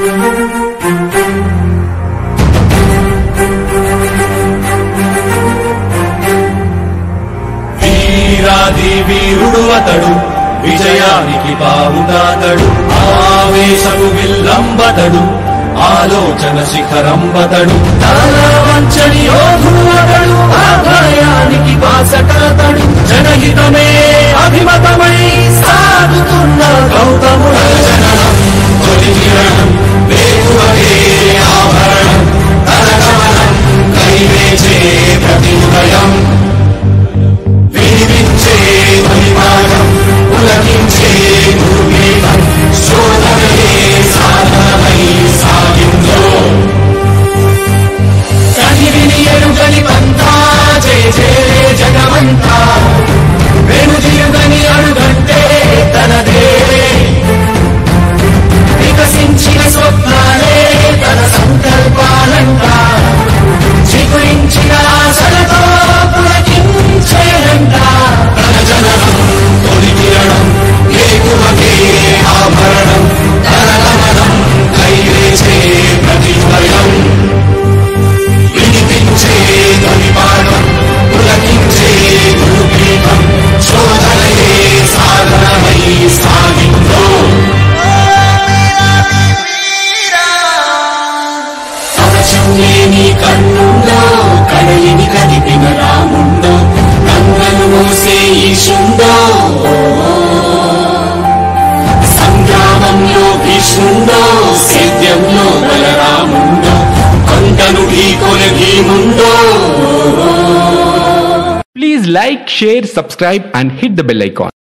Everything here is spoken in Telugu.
వీరాది వీరుడు అతడు విజయానికి పావుతాతడు ఆవేశము విల్లంబతడు ఆలోచన శిఖరంబతడు తల వంచని యోధుడు అతడు ఆదాయానికి బాసటతడు జనహితమే అభిమతమై సాగుతున్న గౌతముడు జననం తొలి కిరణం వేకువకే ఆభరణం తలగమనం కైవేచే ప్రతి ఉదయం వినిపించే పరిమాణం ఉలకించే భూమిపం శోధనయే సాధనమై సాగిందో కనివిని ఎరుగని పంతా జయ జయ జగమంతా వెనుదిరుగని అడుగంటే తనదే వికసించిన స్వప్నాలే తన సంకల్పాలంట చిగురించిన ఆశలతో పులకించేనంట తన జననం తొలి కిరణం ఏకువకే ఆభరణం తన గమనం కైవేచే ప్రతిభయం వినిపించే ధ్వనిపాఠం పులకించే గురుపీఠం శోధనయే సాధనమై సాగిందో అవచంలేని కన్నుండో కడలిని కదిపిన రాముండో గంగను మోసే ఈశుండో సంగ్రామంలో భీష్ముండో సేద్యంలో బలరాముండో కొండను ఢీకొన భీముండో Please like, share, subscribe and hit the bell icon.